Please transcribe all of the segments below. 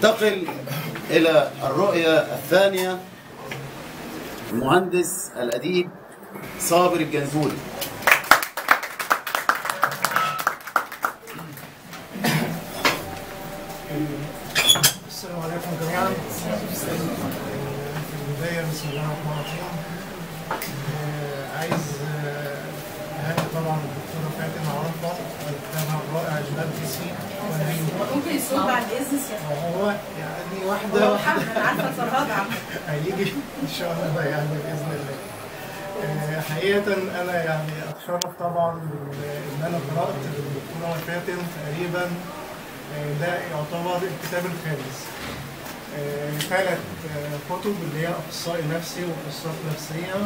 ننتقل إلى الرؤية الثانية المهندس الأديب صابر الجنزوري السلام عليكم جميعا في البداية بسم الله الرحمن الرحيم آه، عايز آه، أهني طبعا الدكتورة فاتن عرفة وكتابها الرائع جلال كيسي وهي ممكن الصوت بعد اذن سيادتك وهو يعني واحدة هو واحدة محمد انا عارفه الفرهاد عم هيجي ان شاء الله يعني باذن الله. آه، حقيقة أنا يعني أتشرف طبعا بال- إن أنا قرأت للدكتورة فاتن تقريبا آه، ده يعتبر الكتاب الخامس. آه، ثلاث آه، كتب اللي هي أخصائي نفسي وقصات نفسية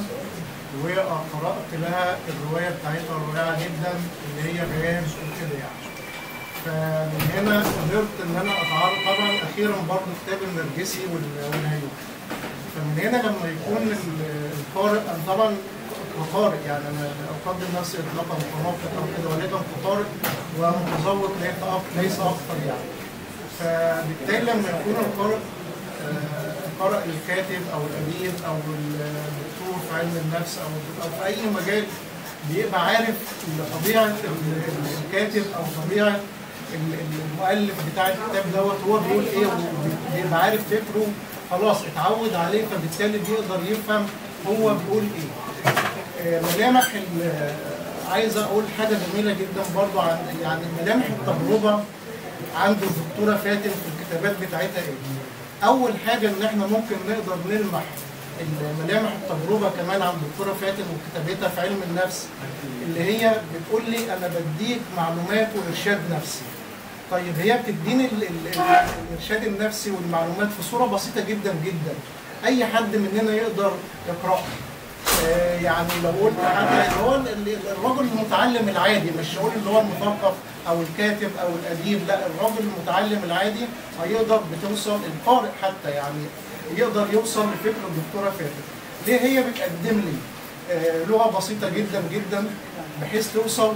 وقرأت لها الرواية بتاعتها الرائعة جدا اللي هي غياب وكده يعني. فمن هنا قدرت ان انا اتعرض طبعا اخيرا برضه كتاب النرجسي وال- والهيوك فمن هنا لما يكون ال- القارئ انا طبعا كقارئ يعني انا اقدم نفسي اطلاقا كناقد او كده ولكن كقارئ ومتذوق ليس أك- ليس اكثر يعني فبالتالي لما يكون القارئ آه، قرأ الكاتب او الاديب او الدكتور في علم النفس او او في اي مجال بيبقى عارف طبيعه ال- ال- الكاتب او طبيعه ال- ال- المؤلف بتاع الكتاب دوت هو بيقول ايه وبيبقى عارف فكره خلاص اتعود عليه فبالتالي بيقدر يفهم هو بيقول ايه. آه، ملامح ال- عايز اقول حاجه جميله جدا برضو عن يعني ملامح التجربه عند الدكتوره فاتن في الكتابات بتاعتها ايه؟ اول حاجه ان احنا ممكن نقدر نلمح ملامح التجربه كمان عند الدكتوره فاتن وكتابتها في علم النفس اللي هي بتقول لي انا بديك معلومات وارشاد نفسي. طيب هي بتديني ال- ال- ال- الارشاد النفسي والمعلومات في صوره بسيطه جدا جدا. اي حد مننا يقدر يقراها. آه، يعني لو قلت حتى اللي هو ال- ال- الرجل المتعلم العادي مش هقول اللي هو المثقف او الكاتب او الاديب لا الرجل المتعلم العادي هيقدر بتوصل القارئ حتى يعني يقدر يوصل لفكر الدكتوره فاتن. ليه هي بتقدم لي آه، لغه بسيطه جدا جدا بحيث توصل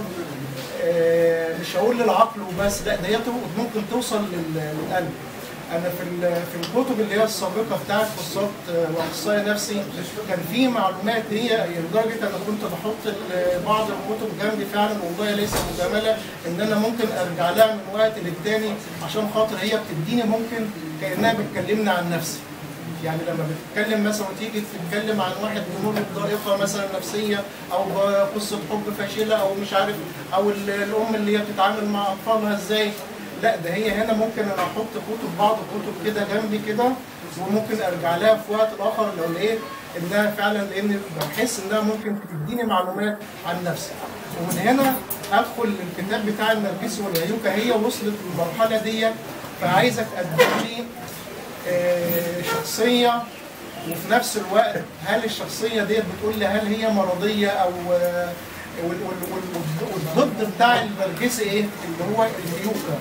آه، مش هقول للعقل وبس لا ده هي تو- ممكن توصل لل- للقلب. انا في ال- في الكتب اللي هي السابقه بتاعت قصات آه، واخصائي نفسي كان في معلومات هي لدرجه انا كنت بحط ال- بعض الكتب جنبي فعلا والله ليس مجامله ان انا ممكن ارجع لها من وقت للتاني عشان خاطر هي بتديني ممكن كانها بتكلمني عن نفسي. يعني لما بتتكلم مثلا وتيجي تتكلم عن واحد بيمر بضائقه مثلا نفسيه او بقصه حب فاشله او مش عارف او ال- الام اللي هي بتتعامل مع اطفالها ازاي لا ده هي هنا ممكن انا احط كتب بعض الكتب كده جنبي كده وممكن ارجع لها في وقت اخر لو لقيت انها فعلا لان بحس انها ممكن تديني معلومات عن نفسي ومن هنا ادخل الكتاب بتاع النرجسي والهيوكه هي وصلت للمرحله دي فعايزه تقدم لي آه، شخصيه وفي نفس الوقت هل الشخصيه ديت بتقول لي هل هي مرضيه او آه، وال- وال- وال- والضد بتاع النرجسي ايه اللي هو الهيوكا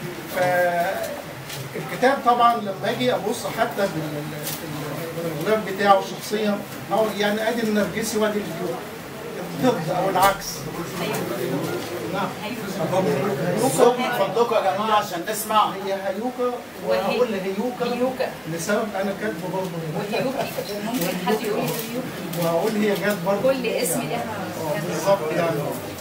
فالكتاب طبعا لما اجي ابص حتى بال- بال- بالغلاف بتاعه الشخصيه او يعني ادي النرجسي وادي الهيوكا الضد او العكس نعم الصوت من فضلكم يا جماعة عشان نسمع هي هيوكا وهقول هيوكا هيوكا لسبب انا كاتبه برضه هنا وهيوكي ممكن حد يقول لي هيوكي وهقول هي جت برضه كل اسم لها اه بالظبط يعني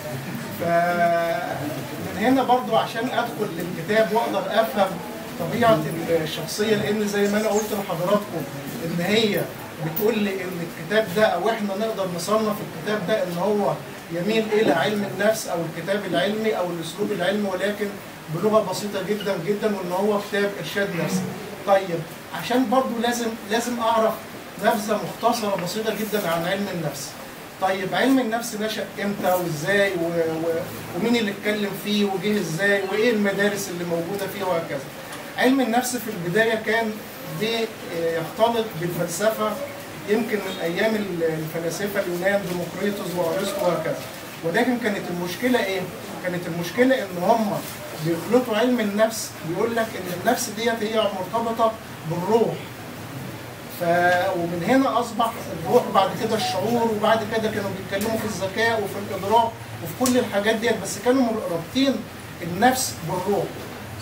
فمن هنا برضو عشان ادخل للكتاب واقدر افهم طبيعه الشخصيه لان زي ما انا قلت لحضراتكم ان هي بتقول لي ان الكتاب ده او احنا نقدر نصنف الكتاب ده ان هو يميل الى علم النفس او الكتاب العلمي او الاسلوب العلمي ولكن بلغه بسيطه جدا جدا وان هو كتاب ارشاد نفسي. طيب عشان برضو لازم لازم اعرف نبذه مختصره بسيطه جدا عن علم النفس. طيب علم النفس نشأ امتى وازاي و... و... ومين اللي اتكلم فيه وجه ازاي وايه المدارس اللي موجوده فيه وهكذا. علم النفس في البدايه كان بيختلط بالفلسفه يمكن من ايام الفلاسفه اليونان ديمقريطس وارسطو وهكذا. ولكن كانت المشكله ايه؟ كانت المشكله ان هم بيخلطوا علم النفس بيقول لك ان النفس ديت هي مرتبطه بالروح ف ومن هنا اصبح الروح بعد كده الشعور وبعد كده كانوا بيتكلموا في الذكاء وفي الادراك وفي كل الحاجات ديت بس كانوا رابطين النفس بالروح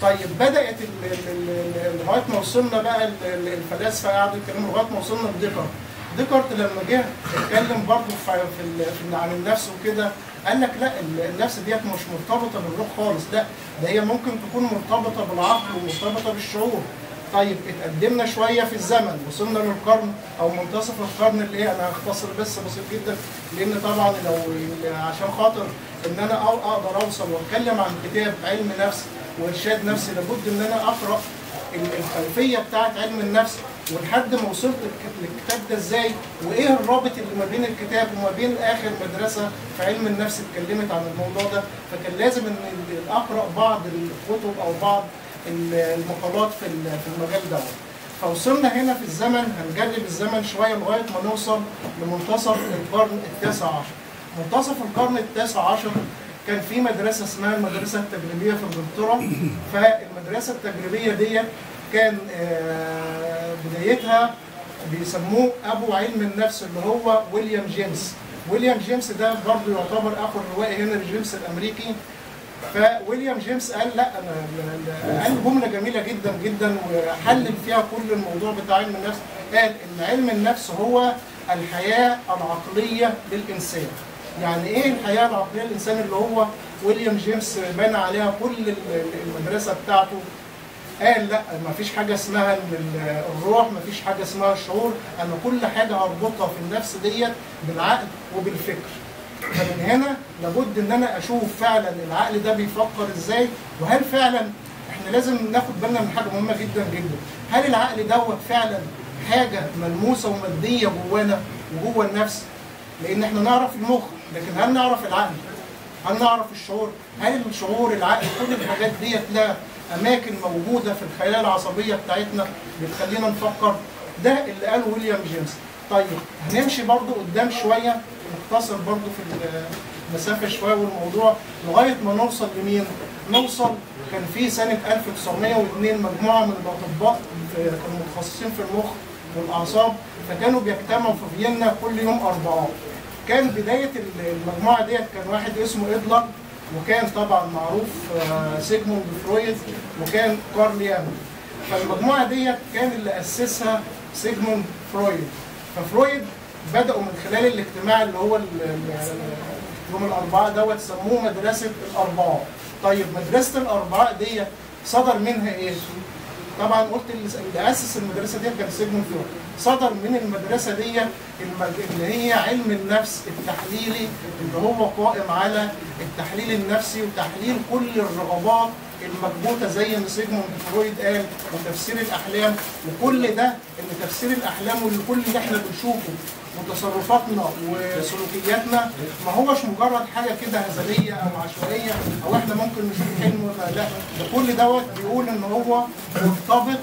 طيب بدات ال- ال- ال- ال- لغايه ما وصلنا بقى ال- ال- الفلاسفه قعدوا يتكلموا لغايه ما وصلنا لديكارت ديكارت لما جه اتكلم برضه في في ال- في عن النفس وكده قال لك لا ال- النفس ديت مش مرتبطه بالروح خالص لا ده هي ممكن تكون مرتبطه بالعقل ومرتبطه بالشعور طيب اتقدمنا شويه في الزمن وصلنا للقرن او منتصف القرن اللي هي انا هختصر بس بسيط جدا لان طبعا لو عشان خاطر ان انا أو- اقدر اوصل واتكلم عن كتاب علم نفس وارشاد نفسي لابد ان انا اقرا ال- الخلفيه بتاعت علم النفس ولحد ما وصلت الك- للكتاب ده ازاي وايه الرابط اللي ما بين الكتاب وما بين اخر مدرسه في علم النفس اتكلمت عن الموضوع ده فكان لازم ان ال- اقرا بعض الكتب او بعض ال- المقالات في ال- في المجال دوت فوصلنا هنا في الزمن هنجرب الزمن شويه لغايه ما نوصل لمنتصف القرن التاسع عشر منتصف القرن التاسع عشر كان في مدرسه اسمها المدرسه التجريبيه في انجلترا فالمدرسه التجريبيه ديت كان آه، بدايتها بيسموه ابو علم النفس اللي هو ويليام جيمس ويليام جيمس ده برضه يعتبر اخو الروائي هنري جيمس الامريكي فويليام جيمس قال لا انا أنا- قال جمله جميله جدا جدا وحلل فيها كل الموضوع بتاع علم النفس قال ان علم النفس هو الحياه العقليه للانسان يعني ايه الحياه العقليه للانسان اللي هو ويليام جيمس بنى عليها كل ال- ال- المدرسه بتاعته قال لا ما فيش حاجه اسمها ال- ال- الروح ما فيش حاجه اسمها الشعور انا كل حاجه هربطها في النفس ديت بالعقل وبالفكر فمن هنا لابد ان انا اشوف فعلا العقل ده بيفكر ازاي وهل فعلا احنا لازم ناخد بالنا من حاجه مهمه جدا جدا هل العقل دوت فعلا حاجه ملموسه وماديه جوانا وجوه النفس لان احنا نعرف المخ لكن هل نعرف العقل هل نعرف الشعور هل الشعور العقل كل الحاجات ديت لها اماكن موجوده في الخلايا العصبيه بتاعتنا بتخلينا نفكر ده اللي قاله ويليام جيمس طيب هنمشي برضو قدام شويه نختصر برضو في المسافه شويه والموضوع لغايه ما نوصل لمين نوصل كان في سنه 1902 مجموعه من الاطباء في- كانوا متخصصين في المخ والاعصاب فكانوا بيجتمعوا في فيينا كل يوم اربعاء كان بدايه المجموعه ديت كان واحد اسمه ادلر وكان طبعا معروف آه، سيجموند فرويد وكان كارل يانج فالمجموعه ديت كان اللي اسسها سيجموند فرويد ففرويد بداوا من خلال الاجتماع اللي هو ال- ال- يوم الاربعاء دوت سموه مدرسه الاربعاء طيب مدرسه الاربعاء ديت صدر منها ايه؟ طبعا قلت اللي اللي اسس المدرسه دي كان سيجموند فرويد صدر من المدرسه دي المج- اللي هي علم النفس التحليلي اللي هو قائم على التحليل النفسي وتحليل كل الرغبات المكبوته زي ما سيجموند فرويد قال وتفسير الاحلام وكل ده ان تفسير الاحلام وكل اللي احنا بنشوفه وتصرفاتنا وسلوكياتنا ما هوش مجرد حاجه كده هزليه او عشوائيه او احنا ممكن نشوف حلم ولا لا ده كل دوت بيقول ان هو مرتبط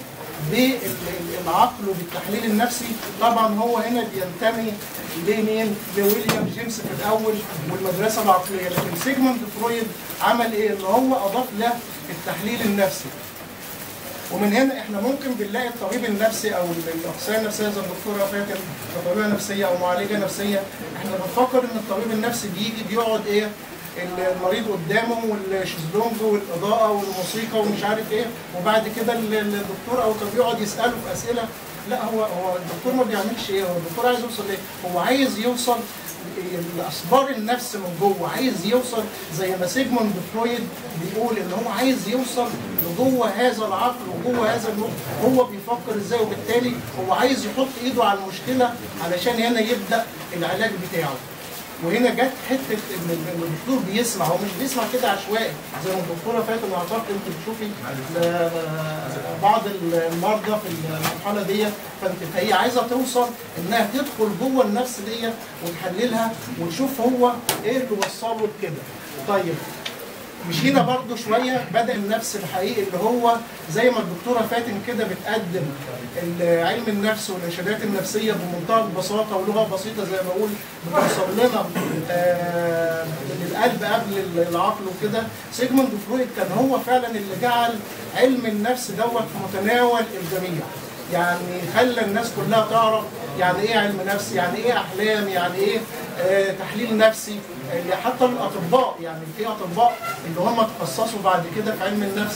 بالعقل وبالتحليل النفسي طبعا هو هنا بينتمي لمين؟ لويليام جيمس في الاول والمدرسه العقليه لكن سيجموند فرويد عمل ايه؟ ان هو اضاف له التحليل النفسي ومن هنا احنا ممكن بنلاقي الطبيب النفسي او الاخصائيه النفسيه زي الدكتوره فاتن كطبيبه نفسيه او معالجه نفسيه احنا بنفكر ان الطبيب النفسي بيجي بيقعد ايه المريض قدامه والشезлونج والاضاءه والموسيقى ومش عارف ايه وبعد كده ال- الدكتور او الطبيب يقعد يساله في اسئله لا هو هو الدكتور ما بيعملش ايه هو الدكتور عايز يوصل ايه هو عايز يوصل لاسبار النفس من جوه عايز يوصل زي ما سيجموند فرويد بيقول ان هو عايز يوصل لجوه هذا العقل وجوه هذا المخ هو بيفكر ازاي وبالتالي هو عايز يحط ايده على المشكله علشان هنا يبدا العلاج بتاعه وهنا جت حته ان إن الدكتور بيسمع هو مش بيسمع كده عشوائي زي ما الدكتوره فاتن اعتقد انت بتشوفي ل- بعض المرضى في المرحله ديت فانت فهي عايزه توصل انها تدخل جوه النفس ديت وتحللها وتشوف هو ايه اللي وصله لكده. طيب مشينا برضو شويه بدا النفس الحقيقي اللي هو زي ما الدكتوره فاتن كده بتقدم ال- علم النفس والارشادات النفسيه بمنتهى البساطه ولغه بسيطه زي ما اقول بتوصل لنا آه، للقلب قبل العقل وكده سيجموند فرويد كان هو فعلا اللي جعل علم النفس دوت في متناول الجميع يعني خلى الناس كلها تعرف يعني ايه علم نفس يعني ايه احلام يعني ايه آه تحليل نفسي آه حتى الاطباء يعني في اطباء اللي هم تخصصوا بعد كده في علم النفس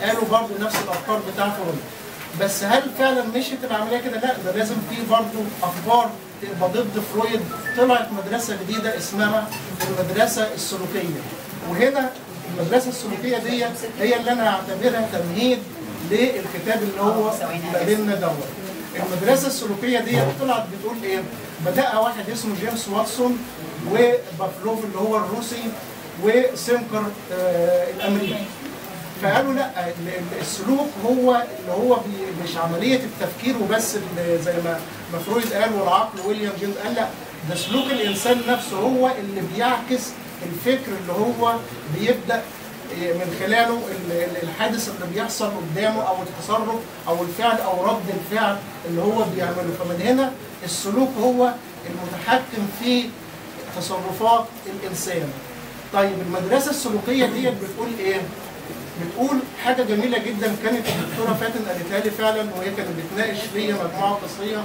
قالوا برضه نفس الافكار بتاع فرويد بس هل فعلا مشيت العمليه كده؟ لا ده لازم في برضه افكار تبقى ضد فرويد طلعت مدرسه جديده اسمها المدرسه السلوكيه وهنا المدرسه السلوكيه دي هي اللي انا اعتبرها تمهيد للكتاب اللي هو ما بيننا دوت المدرسه السلوكيه دي طلعت بتقول ايه؟ بدأها واحد اسمه جيمس واتسون وبافلوف اللي هو الروسي وسيمكر آه الامريكي فقالوا لا ال- ال- السلوك هو اللي هو بي- مش عمليه التفكير وبس اللي زي ما ما فرويد قال والعقل ويليام جيمس قال لا ده سلوك الانسان نفسه هو اللي بيعكس الفكر اللي هو بيبدا إيه، من خلاله ال- ال- الحادث اللي بيحصل قدامه او التصرف او الفعل او رد الفعل اللي هو بيعمله فمن هنا السلوك هو المتحكم في تصرفات الانسان طيب المدرسه السلوكيه ديت بتقول ايه بتقول حاجه جميله جدا كانت الدكتوره فاتن قالتها لي فعلا وهي كانت بتناقش ليا مجموعه قصيه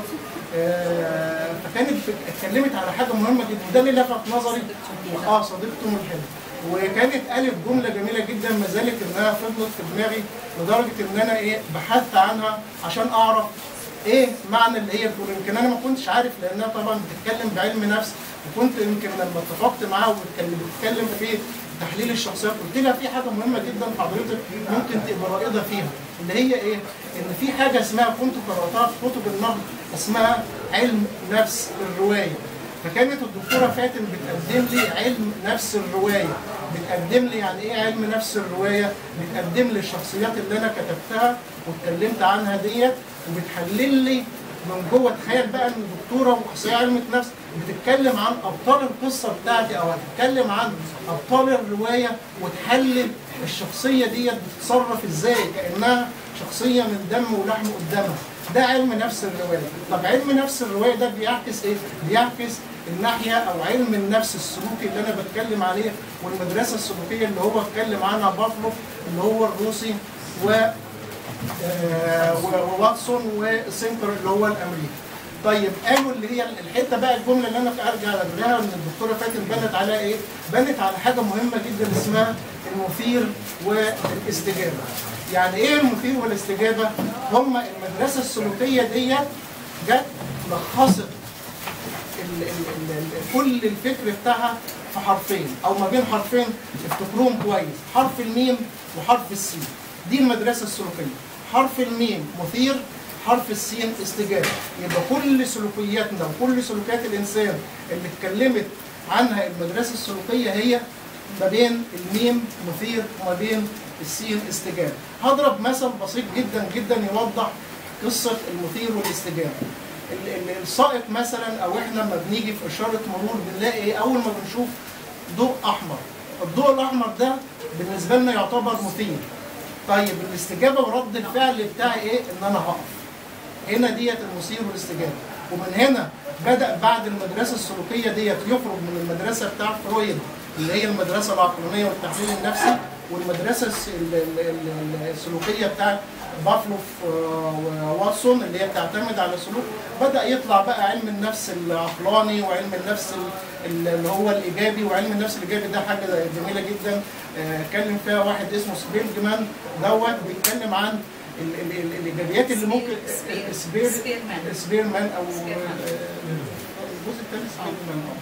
آه، فكانت بت- اتكلمت على حاجه مهمه جدا وده اللي لفت نظري اه صديقته من الحلم وكانت قالت جمله جميله جدا ما زالت انها فضلت في دماغي لدرجه ان انا ايه بحثت عنها عشان اعرف ايه معنى اللي هي بتقول يمكن انا ما كنتش عارف لانها طبعا بتتكلم بعلم نفس وكنت يمكن لما اتفقت معاها وبتتكلم بتتكلم في تحليل الشخصيات قلت لها في حاجه مهمه جدا حضرتك ممكن تبقى رائده فيها اللي هي ايه؟ ان في حاجه اسمها كنت قراتها في كتب النقد اسمها علم نفس الروايه فكانت الدكتوره فاتن بتقدم لي علم نفس الروايه بتقدم لي يعني ايه علم نفس الروايه بتقدم لي الشخصيات اللي انا كتبتها واتكلمت عنها ديت وبتحلل لي من جوه تخيل بقى ان الدكتوره واخصائيه علم نفس بتتكلم عن ابطال القصه بتاعتي او هتتكلم عن ابطال الروايه وتحلل الشخصيه ديت بتتصرف ازاي كانها شخصيه من دم ولحم قدامها ده علم نفس الروايه طب علم نفس الروايه ده بيعكس ايه بيعكس الناحيه او علم النفس السلوكي اللي انا بتكلم عليه والمدرسه السلوكيه اللي هو اتكلم عنها بافلوف اللي هو الروسي و آه، وواتسون وسينكر اللي هو الامريكي. طيب قالوا اللي هي الحته بقى الجمله اللي انا ارجع لها ان الدكتوره فاتن بنت على ايه؟ بنت على حاجه مهمه جدا اسمها المثير والاستجابه. يعني ايه المثير والاستجابه؟ هم المدرسه السلوكيه ديت جت لخصت ال ال ال ال كل الفكر بتاعها في حرفين او ما بين حرفين افتكروهم كويس حرف الميم وحرف السين دي المدرسه السلوكيه حرف الميم مثير حرف السين استجابه يبقى كل سلوكياتنا وكل سلوكيات الانسان اللي اتكلمت عنها المدرسه السلوكيه هي ما بين الميم مثير وما بين السين استجابه هضرب مثل بسيط جدا جدا يوضح قصه المثير والاستجابه ال- ال- السائق مثلا او احنا لما بنيجي في اشاره مرور بنلاقي ايه اول ما بنشوف ضوء احمر الضوء الاحمر ده بالنسبه لنا يعتبر مثير طيب الاستجابه ورد الفعل بتاعي ايه ان انا هقف هنا ديت المثير والاستجابه ومن هنا بدا بعد المدرسه السلوكيه ديت يخرج من المدرسه بتاع فرويد اللي هي المدرسه العقلانيه والتحليل النفسي والمدرسه الس- ال- ال- ال- السلوكيه بتاعت بافلوف آه، وواتسون اللي هي بتعتمد على السلوك بدا يطلع بقى علم النفس العقلاني وعلم النفس ال- ال- اللي هو الايجابي وعلم النفس الايجابي ده حاجه جميله جدا آه، اتكلم فيها واحد اسمه سبيرجمان دوت بيتكلم عن ال- ال- ال- الايجابيات اللي ممكن سبير- سبير سبيرمان. سبيرمان او سبيرمان. آه، الجزء الثاني سبيرمان آه.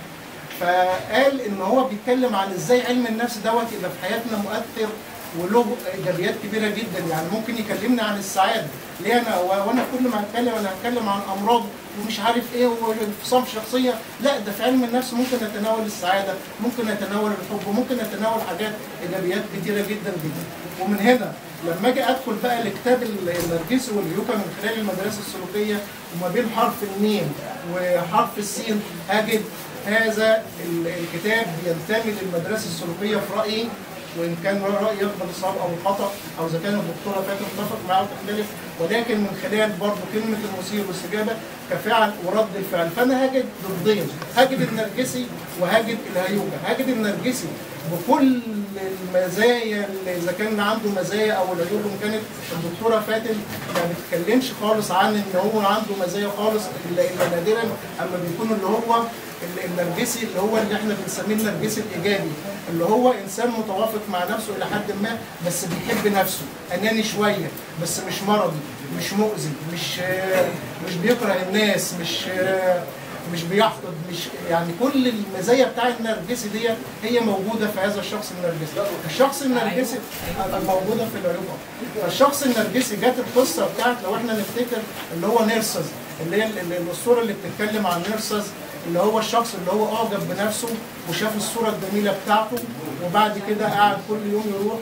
فقال ان هو بيتكلم عن ازاي علم النفس دوت يبقى في حياتنا مؤثر وله ايجابيات كبيره جدا يعني ممكن يكلمنا عن السعاده ليه انا و- وانا كل ما هتكلم انا هتكلم عن امراض ومش عارف ايه وانفصام شخصيه لا ده في علم النفس ممكن نتناول السعاده ممكن نتناول الحب وممكن نتناول حاجات ايجابيات كتيره جدا جدا ومن هنا لما اجي ادخل بقى لكتاب ال- النرجسي واليوكا من خلال المدرسه السلوكيه وما بين حرف الميم وحرف السين اجد هذا ال- الكتاب ينتمي للمدرسه السلوكيه في رايي وان كان رايي يقبل الصواب او الخطا او اذا كان الدكتوره فاتن تتفق معاه وتختلف ولكن من خلال برضه كلمه المثير والاستجابه كفعل ورد الفعل فانا هجد ضدين هجد النرجسي وهجد الهيوكا هجد النرجسي بكل المزايا اللي اذا كان عنده مزايا او العيوب ان كانت الدكتوره فاتن ما بتتكلمش خالص عن ان هو عنده مزايا خالص الا الا نادرا اما بيكون اللي هو ال- النرجسي اللي هو اللي احنا بنسميه النرجسي الايجابي اللي هو انسان متوافق مع نفسه الى حد ما بس بيحب نفسه اناني شويه بس مش مرضي مش مؤذي مش آه، مش بيكره الناس مش آه، مش بيحقد مش يعني كل المزايا بتاع النرجسي دي هي موجوده في هذا الشخص النرجسي الشخص النرجسي موجوده في العيوب فالشخص النرجسي جت القصه بتاعت لو احنا نفتكر اللي هو نيرسز اللي هي ال- ال- الصوره اللي بتتكلم عن نيرسز اللي هو الشخص اللي هو اعجب بنفسه وشاف الصوره الجميله بتاعته وبعد كده قعد كل يوم يروح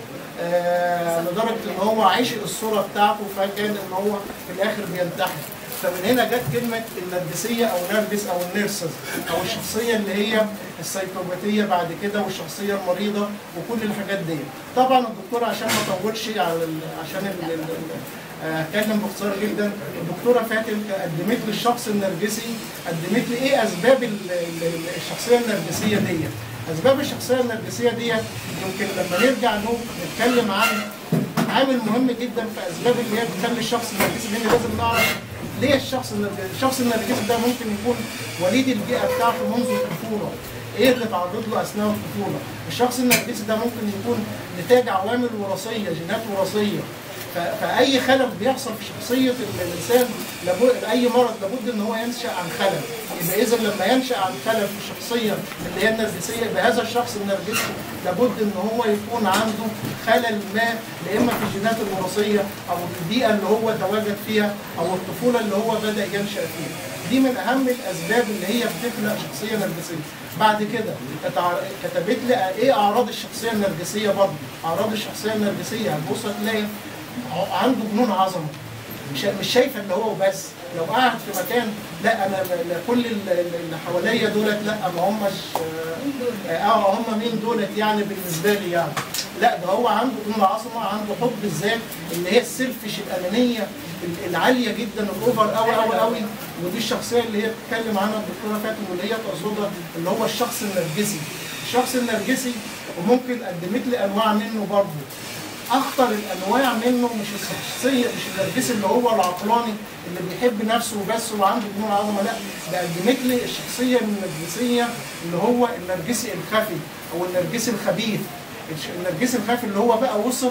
آه لدرجه ان هو عشق الصوره بتاعته فكان ان هو في الاخر بينتحر فمن هنا جت كلمه النرجسيه او نرجس او النيرسز او الشخصيه اللي هي السيكوباتيه بعد كده والشخصيه المريضه وكل الحاجات دي. طبعا الدكتور عشان ما اطولش على ال- عشان ال- ال- ال- آه، هتكلم باختصار جدا الدكتوره فاتن قدمت لي الشخص النرجسي قدمت لي ايه اسباب ال- ال- ال- الشخصيه النرجسيه دي اسباب الشخصيه النرجسيه دي يمكن لما نرجع نو- نتكلم عن عامل مهم جدا في اسباب اللي هي بتخلي الشخص النرجسي لان لازم نعرف ليه الشخص النرجسي الشخص النرجسي ده ممكن يكون وليد البيئه بتاعته منذ الطفوله ايه اللي تعرض له اثناء الطفوله الشخص النرجسي ده ممكن يكون نتاج عوامل وراثيه جينات وراثيه ف- فاي خلل بيحصل في شخصيه ال- الانسان لابد اي مرض لابد ان هو ينشا عن خلل يبقى اذا لما ينشا عن خلل في الشخصيه اللي هي النرجسيه يبقى هذا الشخص النرجسي لابد ان هو يكون عنده خلل ما لا اما في الجينات الوراثيه او البيئه اللي هو تواجد فيها او الطفوله اللي هو بدا ينشا فيها دي من اهم الاسباب اللي هي بتخلق شخصيه نرجسيه بعد كده اتع- كتبت لي ايه اعراض الشخصيه النرجسيه برضه اعراض الشخصيه النرجسيه هتبص هتلاقي ع- عنده جنون عظمه مش مش شايفه اللي هو بس لو قاعد في مكان لا انا لا- لا كل ال- ال- اللي حواليا دولت لا ما همش اه آه، هم مين دولت يعني بالنسبه لي يعني لا ده هو عنده جنون عظمه عنده حب الذات اللي هي السيلفش الانانيه ال- العاليه جدا الاوفر قوي قوي قوي ودي الشخصيه اللي هي بتتكلم عنها الدكتوره فاتن واللي هي تقصدها اللي هو الشخص النرجسي الشخص النرجسي وممكن قدمت لي انواع منه برضه اخطر الانواع منه مش الشخصيه مش النرجسي اللي هو العقلاني اللي بيحب نفسه وبس وعنده جنون عظمه لا ده قدمت لي الشخصيه النرجسيه اللي هو النرجسي الخفي او النرجسي الخبيث الش- النرجسي الخفي اللي هو بقى وصل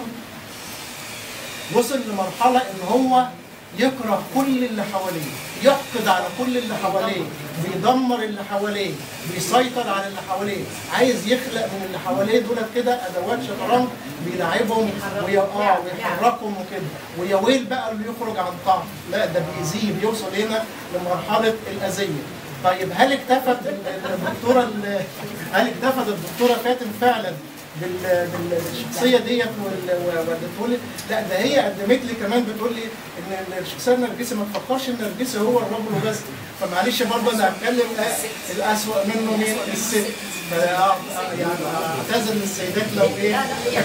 وصل لمرحله ان هو يكره كل اللي حواليه يحقد على كل اللي حواليه بيدمر اللي حواليه بيسيطر على اللي حواليه عايز يخلق من اللي حواليه دولت كده ادوات شطرنج بيلعبهم وي... اه ويحركهم وكده ويا ويل بقى اللي يخرج عن طعم لا ده بيأذيه بيوصل هنا لمرحله الاذيه طيب هل اكتفت ال- الدكتوره ال- هل اكتفت الدكتوره فاتن فعلا بال- بالشخصيه ديت وال- وادته لي لا ده هي قدمت لي كمان بتقول لي ان الشخصيه النرجسي ما تفكرش ان النرجسي هو الرجل وبس فمعلش برضه انا هتكلم آه، الاسوأ منه مين الست فا- آه، آه، يعني اعتذر للسيدات لو ايه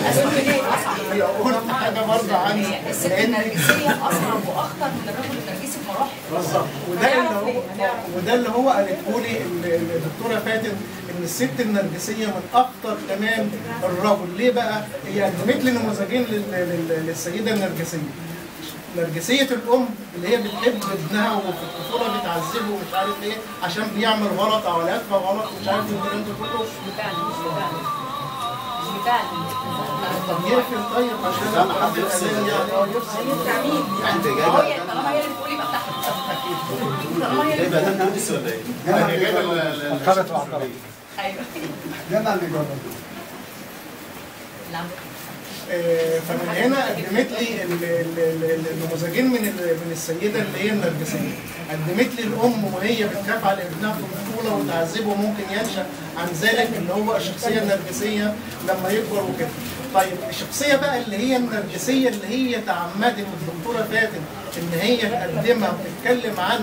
هي قلت حاجه برضه عني الست لان النرجسيه اصعب واخطر من الرجل النرجسي بمراحل بالظبط وده اللي هو وده اللي هو قالته لي ال- الدكتوره فاتن ان الست النرجسيه من اخطر كمان الرجل ليه بقى؟ هي قدمت لي نموذجين لل- لل- للسيده النرجسيه نرجسيه الام اللي هي بتحب ابنها وفي الطفوله بتعذبه ومش عارف ايه عشان بيعمل غلط او على يدفع غلط ومش عارف ايه الكلام ده كله بتاعنا مش بتاعنا مش بتاعنا طب يقفل طيب عشان استنى حد يفصل. يعني اه يفصل بتاع مين؟ انت هو جايبه يعني طالما هي اللي بتقول يبقى بتاعها طالما هي اللي جايبه ده نرجسي ولا ايه؟ انا جايبه ال- ال- فكرت وعقرت ايوه جمع اللي جرب اللي عندك آه، فمن هنا قدمت لي ال- ال- ال- النموذجين من ال- من السيده اللي هي النرجسيه قدمت لي الام وهي بتخاف على ابنها في الطفوله وتعذبه ممكن ينشا عن ذلك اللي هو الشخصيه النرجسيه لما يكبر وكده طيب الشخصيه بقى اللي هي النرجسيه اللي هي تعمدت الدكتوره فاتن ان هي تقدمها وتتكلم عنها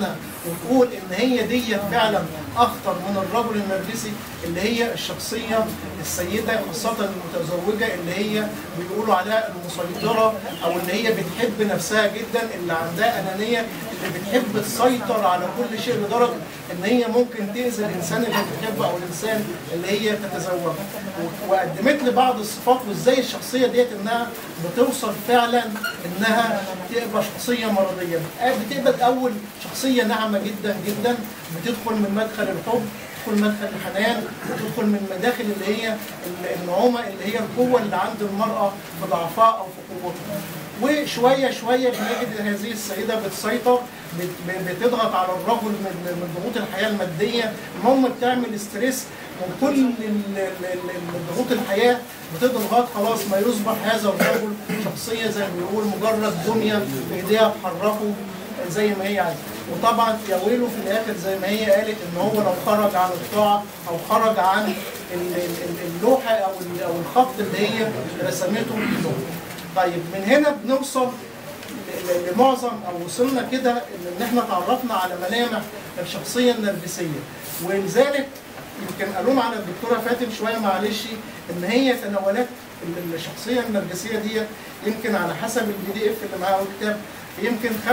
وتقول ان هي دي فعلا اخطر من الرجل النرجسي اللي هي الشخصيه السيده خاصه المتزوجه اللي هي بيقولوا عليها المسيطره او اللي هي بتحب نفسها جدا اللي عندها انانيه اللي بتحب تسيطر على كل شيء لدرجه ان هي ممكن تاذي الانسان اللي بتحبه او الانسان اللي هي تتزوجه و- وقدمت لي بعض الصفات وازاي الشخصيه ديت انها بتوصل فعلا انها تبقى شخصيه مرضيه بتبقى اول شخصيه ناعمه جدا جدا بتدخل من مدخل الحب تدخل مدخل الحنان وتدخل من مداخل اللي هي النعومه اللي هي القوه اللي عند المراه في ضعفها او في قوتها وشويه شويه بنجد ان هذه السيده بتسيطر بت- بتضغط على الرجل من من ضغوط الحياه الماديه المهم بتعمل ستريس من كل ال- ال- ال- ضغوط الحياه بتضغط خلاص ما يصبح هذا الرجل شخصيه زي ما بيقول مجرد دميه في ايديها تحركه زي ما هي عايزه وطبعا يا ويله في الاخر زي ما هي قالت ان هو لو خرج عن الطاعه او خرج عن ال- ال- اللوحه او ال- او الخط اللي هي رسمته باللوحه. طيب من هنا بنوصل ل- لمعظم او وصلنا كده ان احنا تعرفنا على ملامح الشخصيه النرجسيه ولذلك يمكن قالوا على الدكتوره فاتن شويه معلش ان هي تناولت ال- الشخصيه النرجسيه دي يمكن على حسب البي دي اف اللي معاها الكتاب يمكن 75%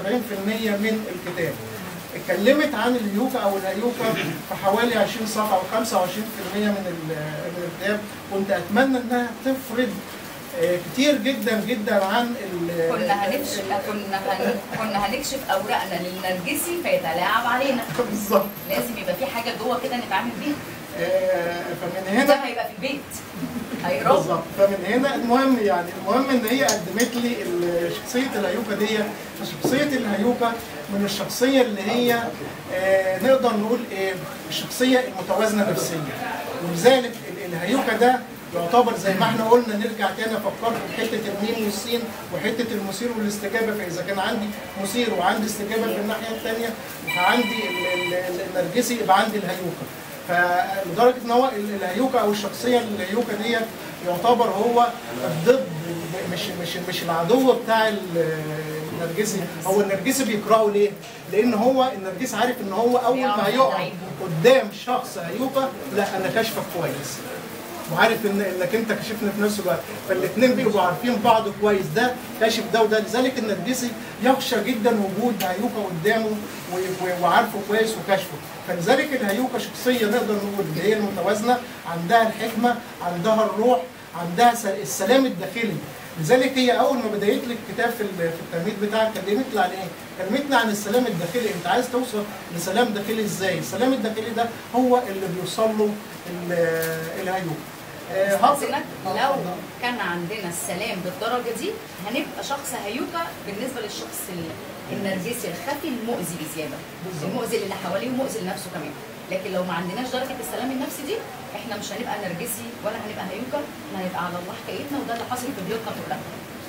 من الكتاب اتكلمت عن اليوكا او الهيوكا في حوالي 20 صفحه او 25% من ال- من الكتاب كنت اتمنى انها تفرد آه، كتير جدا جدا عن ال- كنا هنكشف كنا هن... كنا هنكشف اوراقنا للنرجسي فيتلاعب علينا بالظبط لازم يبقى في حاجه جوه كده نتعامل بيها آه، فمن هنا ده هيبقى في البيت هيرد بالظبط فمن هنا المهم يعني المهم ان هي قدمت لي ال- شخصيه الهيوكا دي شخصيه الهيوكا من الشخصيه اللي هي آه نقدر نقول ايه الشخصيه المتوازنه نفسيا ولذلك ال- الهيوكا ده يعتبر زي ما احنا قلنا نرجع تاني افكر في حته الميم والسين وحته المثير والاستجابه فاذا كان عندي مثير وعندي استجابه في الناحيه الثانيه وعندي ال- ال- النرجسي يبقى عندي الهيوكا فلدرجه ان هو ال- الهيوكا او الشخصيه الهيوكا دي يعتبر هو الضد مش مش مش العدو بتاع ال- النرجسي هو النرجسي بيكرهه ليه؟ لان هو النرجسي عارف ان هو اول ما هيقع قدام شخص هيوكا لا انا كاشفك كويس وعارف ان انك انت كشفنا في نفس الوقت فالاثنين بيبقوا عارفين بعض كويس ده كاشف ده وده لذلك النرجسي يخشى جدا وجود هيوكا قدامه و- و- وعارفه كويس وكاشفه فلذلك الهيوكا شخصيه نقدر نقول اللي هي المتوازنه عندها الحكمه عندها الروح عندها س- السلام الداخلي لذلك هي اول ما بدات لي الكتاب في ال- في التمهيد بتاعك كلمتني عن ايه؟ كلمتني عن السلام الداخلي انت عايز توصل لسلام داخلي ازاي؟ السلام الداخلي ده هو اللي بيوصل له ال- الهيوكا آه، هقدر- استأذنك لو كان عندنا السلام بالدرجه دي هنبقى شخص هيوكا بالنسبه للشخص ال- النرجسي الخفي المؤذي بزياده المؤذي اللي حواليه ومؤذي لنفسه كمان لكن لو ما عندناش درجه السلام النفسي دي احنا مش هنبقى نرجسي ولا هنبقى هيوكا احنا هنبقى على الله حكايتنا وده اللي حاصل في بيوتنا كلها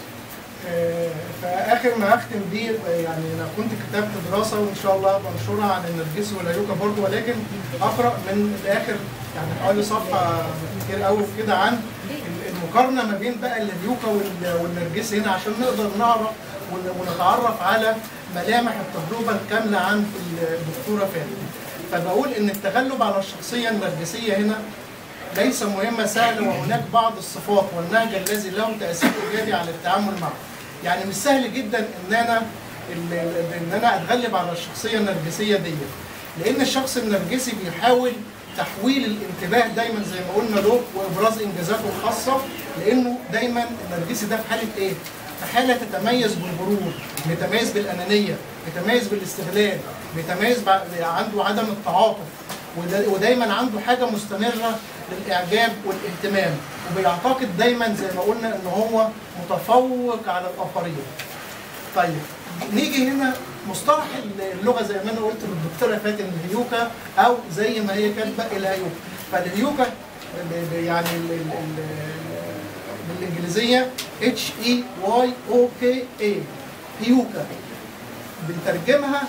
آه، فاخر ما هختم بيه آه، يعني انا كنت كتبت دراسه وان شاء الله بنشرها عن النرجسي والهيوكا برضه ولكن اقرا من الاخر يعني حوالي صفحه كتير قوي كده عن المقارنه ما بين بقى الهيوكا وال- والنرجسي هنا عشان نقدر نعرف ون- ونتعرف على ملامح التجربه الكامله عند الدكتوره فاتن فبقول ان التغلب على الشخصيه النرجسيه هنا ليس مهمة سهلة وهناك بعض الصفات والنهج الذي له تأثير إيجابي على التعامل معه. يعني مش سهل جدا إن أنا ال- ال- إن أنا أتغلب على الشخصية النرجسية دي. لأن الشخص النرجسي بيحاول تحويل الانتباه دايما زي ما قلنا له وإبراز إنجازاته الخاصة لأنه دايما النرجسي ده في حالة إيه؟ في حالة تتميز بالغرور، بيتميز بالأنانية، بيتميز بالاستغلال، بيتميز بع- عنده عدم التعاطف، ودا- ودايما عنده حاجه مستمره للاعجاب والاهتمام وبيعتقد دايما زي ما قلنا ان هو متفوق على الاخرين. طيب نيجي هنا مصطلح اللغه زي ما انا قلت للدكتوره فاتن الهيوكا او زي ما هي كاتبه الهيوكا فالهيوكا ب- ب- يعني ال- ال- ال- بالانجليزيه اتش اي واي او كي اي هيوكا بنترجمها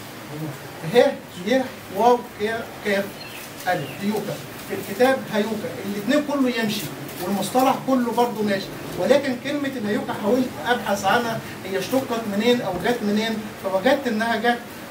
ه ي واو ك كاف الف هيوكا في الكتاب هيوكا الاثنين كله يمشي والمصطلح كله برضه ماشي ولكن كلمه الهيوكا حاولت ابحث عنها هي اشتقت منين او جت منين فوجدت انها جت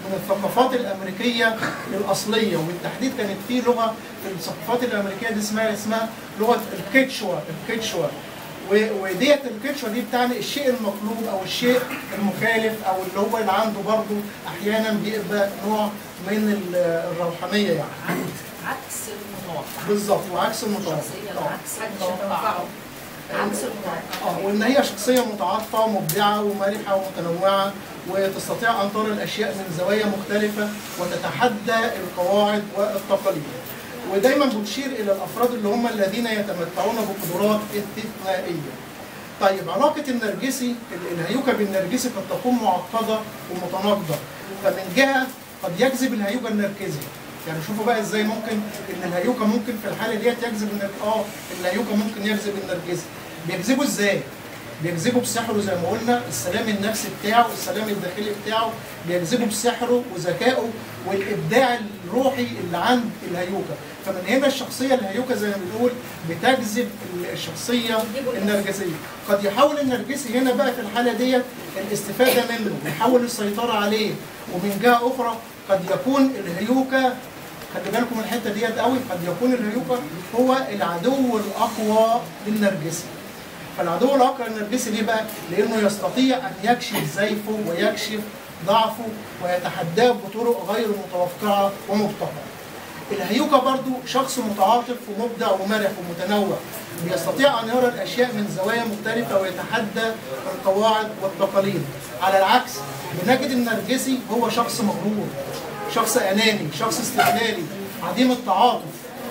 من الثقافات الامريكيه الاصليه وبالتحديد كانت في لغه في الثقافات الامريكيه دي اسمها اسمها لغه الكيتشوا الكيتشوا و- وديت الكيتشوا دي بتعني الشيء المطلوب او الشيء المخالف او اللي هو اللي عنده برضه احيانا بيبقى نوع من ال- الروحانيه يعني عكس المتوقع بالظبط وعكس المتوقع شخصية آه. العكس المتوقع عكس المتوقع اه وان هي شخصيه متعاطفه ومبدعه ومرحه ومتنوعه وتستطيع ان ترى الاشياء من زوايا مختلفه وتتحدى القواعد والتقاليد. ودايما بتشير الى الافراد اللي هم الذين يتمتعون بقدرات استثنائيه. طيب علاقه النرجسي الهيوكه بالنرجسي قد تكون معقده ومتناقضه. فمن جهه قد يجذب الهيوكه النرجسي يعني شوفوا بقى ازاي ممكن ان الهيوكه ممكن في الحاله ديت يجذب النر... اه الهيوكه ممكن يجذب النرجسي بيجذبه ازاي؟ بيجذبه بسحره زي ما قلنا السلام النفسي بتاعه السلام الداخلي بتاعه بيجذبه بسحره وذكائه والابداع الروحي اللي عند الهيوكه فمن هنا الشخصيه الهيوكه زي ما بنقول بتجذب الشخصيه النرجسيه قد يحاول النرجسي هنا بقى في الحاله ديت الاستفاده منه يحاول السيطره عليه ومن جهه اخرى قد يكون الهيوكه خلي بالكم من الحته ديت قوي قد يكون الهيوكه هو العدو الاقوى للنرجسي فالعدو الاقوى للنرجسي ليه بقى؟ لانه يستطيع ان يكشف زيفه ويكشف ضعفه ويتحداه بطرق غير متوقعه ومبتكره. الهيوكا برضو شخص متعاطف ومبدع ومرح ومتنوع بيستطيع ان يرى الاشياء من زوايا مختلفه ويتحدى القواعد والتقاليد على العكس بنجد النرجسي هو شخص مغرور شخص اناني شخص استغلالي عديم التعاطف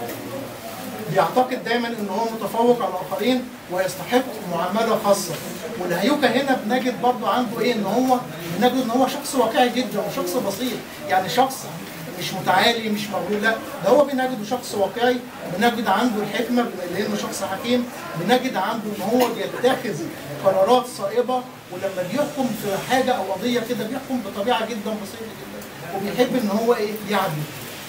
بيعتقد دايما ان هو متفوق على الاخرين ويستحق معامله خاصه والهيوكا هنا بنجد برضو عنده ايه ان هو بنجد ان هو شخص واقعي جدا وشخص بسيط يعني شخص مش متعالي مش مغرور لا ده هو بنجده شخص واقعي بنجد عنده الحكمه لانه شخص حكيم بنجد عنده ان هو بيتخذ قرارات صائبه ولما بيحكم في حاجه او قضيه كده بيحكم بطبيعه جدا بسيطه جدا وبيحب ان هو ايه يعدل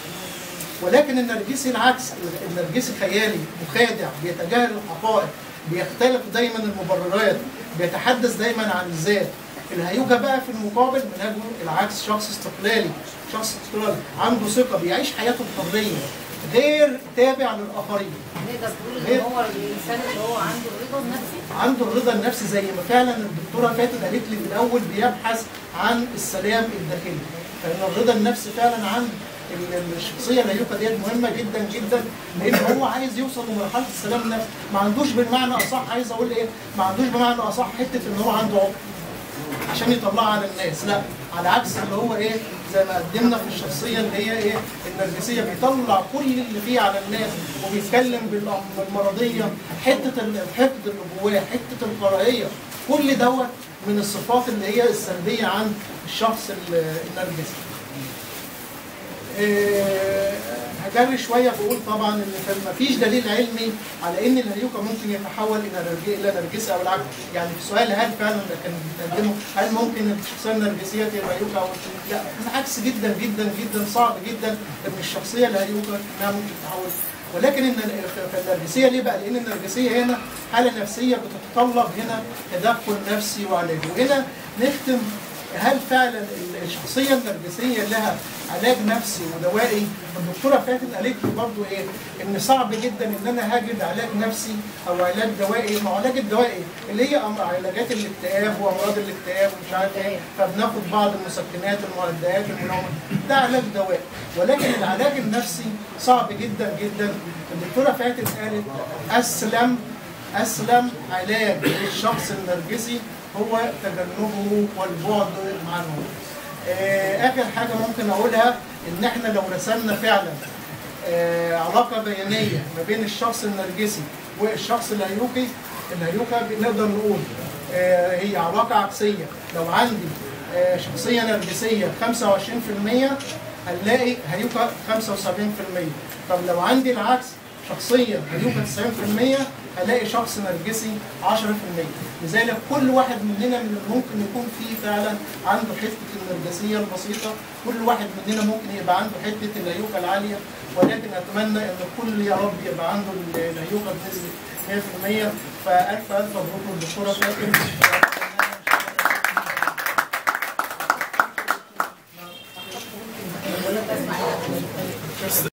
ولكن النرجسي العكس النرجسي خيالي مخادع بيتجاهل الحقائق بيختلف دايما المبررات بيتحدث دايما عن الذات الهيوجا بقى في المقابل منهجه العكس شخص استقلالي شخص استقلالي عنده ثقه بيعيش حياته بحريه غير تابع للاخرين نقدر نقول ان هو الانسان اللي هو عنده الرضا النفسي عنده الرضا النفسي زي ما فعلا الدكتوره فاتن قالت لي في الاول بيبحث عن السلام الداخلي فان الرضا النفسي فعلا عند ال- الشخصيه الهيوكا ديت مهمه جدا جدا لان هو عايز يوصل لمرحله السلام النفسي ما عندوش بالمعنى اصح عايز اقول ايه ما عندوش بمعنى اصح حته ان هو عنده عقد عشان يطلعها على الناس لا على عكس اللي هو ايه زي ما قدمنا في الشخصيه اللي هي ايه النرجسيه بيطلع كل اللي فيه على الناس وبيتكلم بالأم- بالمرضيه حته الحقد اللي جواه حته الكراهيه كل دوت من الصفات اللي هي السلبيه عند الشخص ال- النرجسي إيه، هجري شويه بقول طبعا ان ما فيش دليل علمي على ان الهيوكا ممكن يتحول الى نرج- الى نرجسي او العكس يعني في سؤال هل فعلا ده كان بيتقدمه هل ممكن الشخصيه النرجسيه تبقى هيوكا او لا بالعكس جدا جدا جدا صعب جدا ان الشخصيه الهيوكا انها ممكن تتحول ولكن ان النرجسيه ليه بقى؟ لان النرجسيه هنا حاله نفسيه بتتطلب هنا تدخل نفسي وعلاج وهنا نختم هل فعلا الشخصيه النرجسيه لها علاج نفسي ودوائي؟ الدكتوره فاتن قالت لي برضه ايه؟ ان صعب جدا ان انا هاجد علاج نفسي او علاج دوائي، ما هو علاج الدوائي اللي هي أم- علاجات الاكتئاب وامراض الاكتئاب ومش عارف ايه، فبناخد بعض المسكنات المهدئات المنومه، ده علاج دوائي، ولكن العلاج النفسي صعب جدا جدا، الدكتوره فاتن قالت اسلم اسلم علاج للشخص النرجسي هو تجنبه والبعد عنه. آه، اخر حاجه ممكن اقولها ان احنا لو رسمنا فعلا آه، علاقه بيانيه ما بين الشخص النرجسي والشخص الهيوكي الهيوكا بنقدر نقول آه، هي علاقه عكسيه لو عندي آه، شخصيه نرجسيه 25% هنلاقي هيوكا 75% طب لو عندي العكس شخصية هيوكا 90% هلاقي شخص نرجسي 10% لذلك كل واحد مننا من ممكن يكون فيه فعلا عنده حتة النرجسية البسيطة كل واحد مننا ممكن يبقى عنده حتة الهيوكا العالية ولكن أتمنى إن الكل يا رب يبقى عنده الهيوكا بنسبة 100% فألف ألف مبروك للدكتورة فاتن اسماعيل